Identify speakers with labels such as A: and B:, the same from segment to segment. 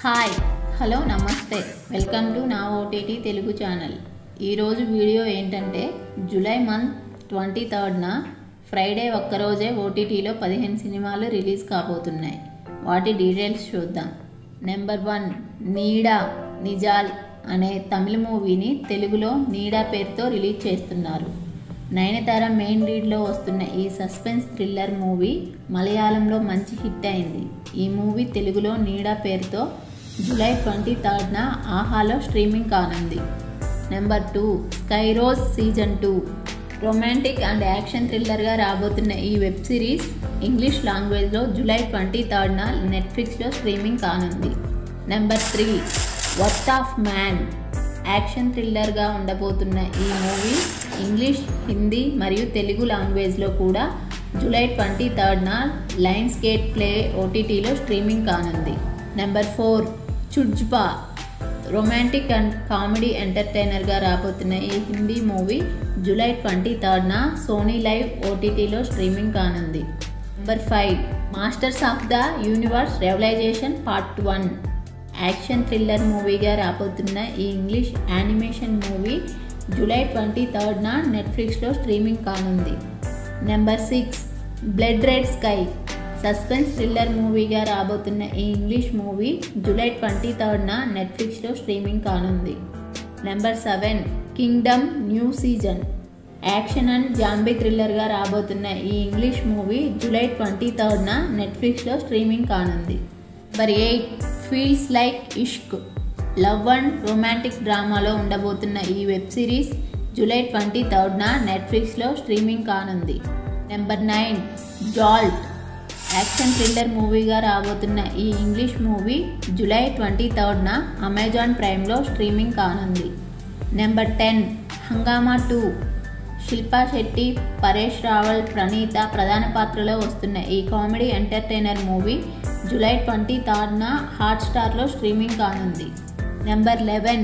A: hi hello నమస్తే welcome to నా OTT Telugu channel ఈరోజు వీడియో ఏంటంటే జూలై మంత్ ట్వంటీ థర్డ్న ఫ్రైడే ఒక్కరోజే ఓటీటీలో పదిహేను సినిమాలు రిలీజ్ కాబోతున్నాయి వాటి డీటెయిల్స్ చూద్దాం నెంబర్ వన్ నీడా నిజాల్ అనే తమిళ మూవీని తెలుగులో నీడా పేరుతో రిలీజ్ చేస్తున్నారు నయనతార మెయిన్ లీడ్లో వస్తున్న ఈ సస్పెన్స్ థ్రిల్లర్ మూవీ మలయాళంలో మంచి హిట్ అయింది ఈ మూవీ తెలుగులో నీడా పేరుతో జూలై ట్వంటీ థర్డ్న ఆహాలో స్ట్రీమింగ్ కానుంది number two Sky Rojo season two romantic and action థ్రిల్లర్గా రాబోతున్న ఈ వెబ్ సిరీస్ ఇంగ్లీష్ లాంగ్వేజ్లో జూలై ట్వంటీ థర్డ్న నెట్ఫ్లిక్స్లో స్ట్రీమింగ్ కానుంది number three wrath of man action థ్రిల్లర్గా ఉండబోతున్న ఈ మూవీ ఇంగ్లీష్ హిందీ మరియు తెలుగు లాంగ్వేజ్లో కూడా జూలై ట్వంటీ థర్డ్న లైన్స్ గేట్ ప్లే ఓటీటీలో స్ట్రీమింగ్ కానుంది నెంబర్ ఫోర్ చుడ్జ్బా రొమాంటిక్ అండ్ కామెడీ ఎంటర్టైనర్గా రాబోతున్న ఈ హిందీ మూవీ జూలై ట్వంటీ థర్డ్న సోనీ లైవ్ ఓటీటీలో స్ట్రీమింగ్ కానుంది number five masters of the universe revelation part one action thriller మూవీగా రాబోతున్న ఈ English animation movie July twenty థర్డ్న నెట్ఫ్లిక్స్లో స్ట్రీమింగ్ కానుంది number six blood red sky suspense thriller మూవీగా రాబోతున్న ఈ ఇంగ్లీష్ మూవీ జూలై ట్వంటీ థర్డ్న నెట్ఫ్లిక్స్లో స్ట్రీమింగ్ కానుంది number seven kingdom new season action and zombie థ్రిల్లర్గా రాబోతున్న ఈ ఇంగ్లీష్ మూవీ జూలై ట్వంటీ థర్డ్న నెట్ఫ్లిక్స్లో స్ట్రీమింగ్ కానుంది number eight feels like Ishq love and romantic డ్రామాలో ఉండబోతున్న ఈ వెబ్ సిరీస్ జూలై ట్వంటీ థర్డ్న నెట్ఫ్లిక్స్లో స్ట్రీమింగ్ కానుంది number nine jolt action thriller మూవీగా రాబోతున్న ఈ ఇంగ్లీష్ మూవీ జూలై ట్వంటీ థర్డ్న అమెజాన్ ప్రైమ్లో స్ట్రీమింగ్ కానుంది number ten Hungama two Shilpa Shetty Paresh Rawal Pranitha ప్రధాన పాత్రలో వస్తున్న ఈ comedy entertainer movie July twenty థర్డ్న హాట్స్టార్లో స్ట్రీమింగ్ కానుంది number eleven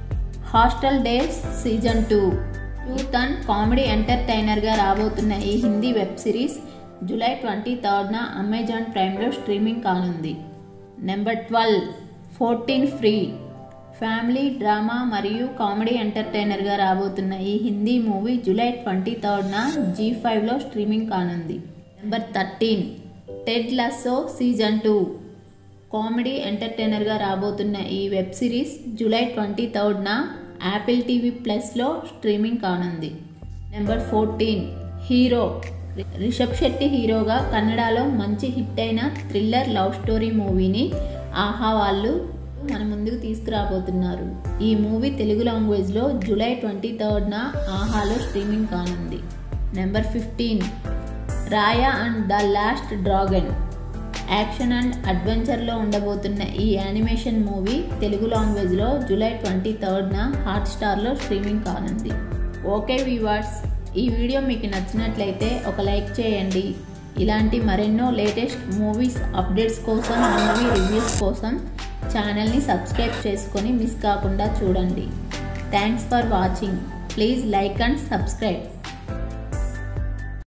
A: hostel days season two youth and comedy ఎంటర్టైనర్గా రాబోతున్న ఈ Hindi web series July twenty థర్డ్న అమెజాన్ ప్రైమ్లో స్ట్రీమింగ్ కానుంది number twelve fourteen Phere family drama మరియు కామెడీ ఎంటర్టైనర్గా రాబోతున్న ఈ హిందీ మూవీ జూలై ట్వంటీ థర్డ్న జీ ఫైవ్లో స్ట్రీమింగ్ కానుంది number thirteen Ted Lasso season two comedy ఎంటర్టైనర్గా రాబోతున్న ఈ వెబ్ సిరీస్ జూలై ట్వంటీ థర్డ్న యాపిల్ టీవీ ప్లస్లో స్ట్రీమింగ్ కానుంది number fourteen hero Rishab Shetty హీరోగా కన్నడలో మంచి హిట్ అయిన థ్రిల్లర్ లవ్ స్టోరీ మూవీని ఆహా వాళ్ళు మన ముందుకు తీసుకురాబోతున్నారు ఈ మూవీ తెలుగు లాంగ్వేజ్లో జూలై ట్వంటీ థర్డ్న ఆహాలో స్ట్రీమింగ్ కానుంది number fifteen Raya and the last dragon action and అడ్వెంచర్లో ఉండబోతున్న ఈ యానిమేషన్ మూవీ తెలుగు లాంగ్వేజ్లో జూలై ట్వంటీ థర్డ్న హాట్స్టార్లో స్ట్రీమింగ్ కానుంది ఓకే వీవర్స్ ఈ వీడియో మీకు నచ్చినట్లయితే ఒక లైక్ చేయండి ఇలాంటి మరెన్నో లేటెస్ట్ మూవీస్ అప్డేట్స్ కోసం మూవీ రివ్యూస్ కోసం ఛానల్ని సబ్స్క్రైబ్ చేసుకొని మిస్ కాకుండా చూడండి thanks for watching please like and subscribe